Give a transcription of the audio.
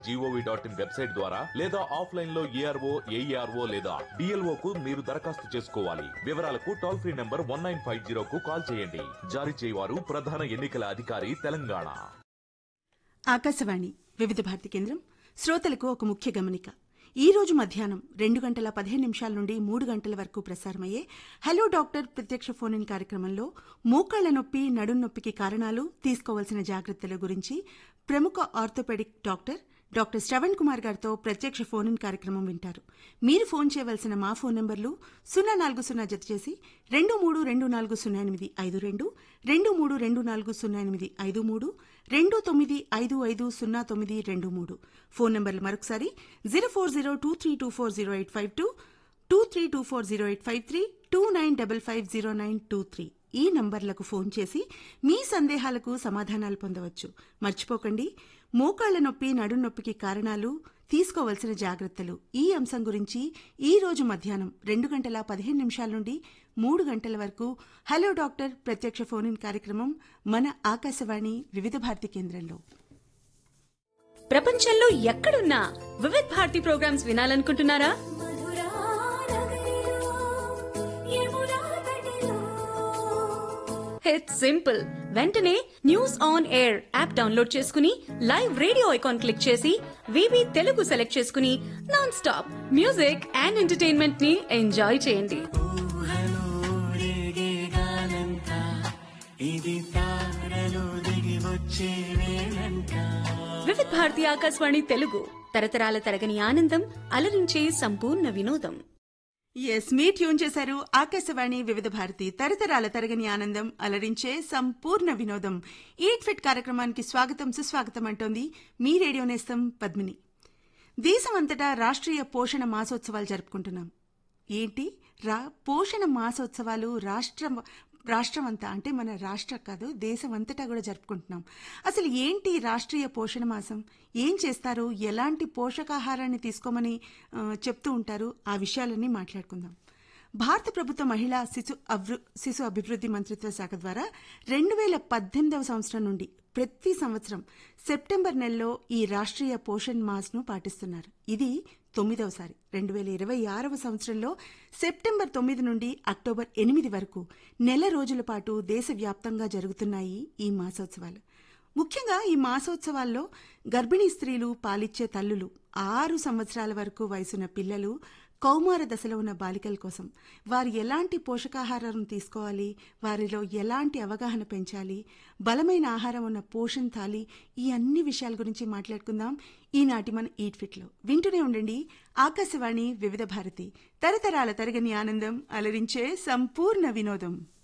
GOV dot in website ద్వారా లేదా offline లో ఏఆర్ఓ ఏఈఆర్ఓ లేదా డిఎల్ఓ కు మీరు దరఖాస్తు చేసుకోవాలి వివరాలకు toll free number one nine five zero కు కాల్ చేయండి జారీ చేయవారు ప్రధాన ఎన్నికల అధికారి తెలంగాణ ఆకాశవాణి వివిధ భారతి కేంద్రం శ్రోతలకు ఒక ముఖ్య గమనిక ఈ రోజు మధ్యాహ్నం రెండు గంటల పదిహేను నిమిషాల నుండి మూడు గంటల వరకు ప్రసారమయ్యే హలో డాక్టర్ ప్రత్యక్ష ఫోన్ ఇన్ కార్యక్రమంలో మోకాళ్ల నొప్పి నడుం నొప్పికి కారణాలు తీసుకోవాల్సిన జాగ్రత్తల గురించి ప్రముఖ orthopaedic doctor doctor Shravan Kumar గారితో ప్రత్యక్ష ఫోన్ ఇన్ కార్యక్రమం వింటారు మీరు ఫోన్ చేయవలసిన మా ఫోన్ నంబర్లు సున్నా నాలుగు సున్నా జత చేసి రెండు మూడు రెండు నాలుగు సున్నా ఎనిమిది ఐదు రెండు రెండు మూడు రెండు నాలుగు సున్నా ఎనిమిది ఐదు మూడు రెండు తొమ్మిది ఐదు ఐదు సున్నా తొమ్మిది రెండు మూడు ఫోన్ నంబర్లు మరొకసారి zero four zero two three two four zero eight five two two three two four zero eight five three two nine double five zero nine two three ఈ నంబర్లకు ఫోన్ చేసి మీ సందేహాలకు సమాధానాలు పొందవచ్చు మర్చిపోకండి మోకాళ్ల నొప్పి నడుం నొప్పికి కారణాలు తీసుకోవలసిన జాగ్రత్తలు ఈ అంశం గురించి ఈ రోజు మధ్యాహ్నం రెండు గంటల పదిహేను నిమిషాల నుండి మూడు గంటల వరకు హలో డాక్టర్ ప్రత్యక్ష ఫోన్ ఇన్ కార్యక్రమం మన ఆకాశవాణి వివిధ భారతి కేంద్రంలో ప్రపంచంలో ఎక్కడున్నా వివిధ్ భారతి ప్రోగ్రామ్స్ వినాలనుకుంటున్నారా ఇట్స్ సింపుల్ వెంటనే News On Air app download చేసుకుని లైవ్ రేడియో ఐకాన్ క్లిక్ చేసి వివి తెలుగు సెలెక్ట్ చేసుకుని non stop music and entertainment ని ఎంజాయ్ చేయండి వివిధ్ భారతి ఆకాశవాణి తెలుగు తరతరాల తరగని ఆనందం అలరించే సంపూర్ణ వినోదం ఎస్ మీ ట్యూన్ చేశారు ఆకాశవాణి వివిధ భారతి తరతరాల తరగని ఆనందం అలరించే సంపూర్ణ వినోదం ఈట్ ఫిట్ కార్యక్రమానికి స్వాగతం సుస్వాగతం అంటోంది మీ రేడియో నేస్తం పద్మిని దేశమంతటా రాష్ట్రీయ పోషణ మాసోత్సవాలు జరుపుకుంటున్నాం ఏంటి రా పోషణ మాసోత్సవాలు రాష్ట్రం రాష్ట్రం అంతా అంటే మన రాష్ట్ర కాదు దేశం అంతటా కూడా జరుపుకుంటున్నాం అసలు ఏంటి రాష్ట్రీయ పోషణ మాసం ఏం చేస్తారు ఎలాంటి పోషకాహారాన్ని తీసుకోమని ఆ, చెప్తూ ఉంటారు ఆ విషయాలన్నీ మాట్లాడుకుందాం భారత ప్రభుత్వ మహిళా శిశు అభృ శిశు అభివృద్ధి మంత్రిత్వ శాఖ ద్వారా రెండు వేల పద్దెనిమిదవ సంవత్సరం నుండి ప్రతి సంవత్సరం సెప్టెంబర్ నెలలో ఈ రాష్ట్రీయ పోషణ్ మాస్ను పాటిస్తున్నారు ఇది తొమ్మిదవసారి రెండు వేల ఇరవై ఆరవ సంవత్సరంలో సెప్టెంబర్ తొమ్మిది నుండి అక్టోబర్ ఎనిమిది వరకు నెల రోజుల పాటు దేశవ్యాప్తంగా జరుగుతున్నాయి ఈ మాసోత్సవాలు ముఖ్యంగా ఈ మాసోత్సవాల్లో గర్భిణీ స్త్రీలు పాలిచ్చే తల్లులు ఆరు సంవత్సరాల వరకు వయసున్న పిల్లలు కౌమార దశలో ఉన్న బాలికల కోసం వారు ఎలాంటి పోషకాహారం తీసుకోవాలి వారిలో ఎలాంటి అవగాహన పెంచాలి బలమైన ఆహారం ఉన్న పోషణ్ థాలి ఈ అన్ని విషయాల గురించి మాట్లాడుకుందాం ఈనాటి మన ఈట్ ఫిట్లో వింటూనే ఉండండి ఆకాశవాణి వివిధ భారతి తరతరాల తరగని ఆనందం అలరించే సంపూర్ణ వినోదం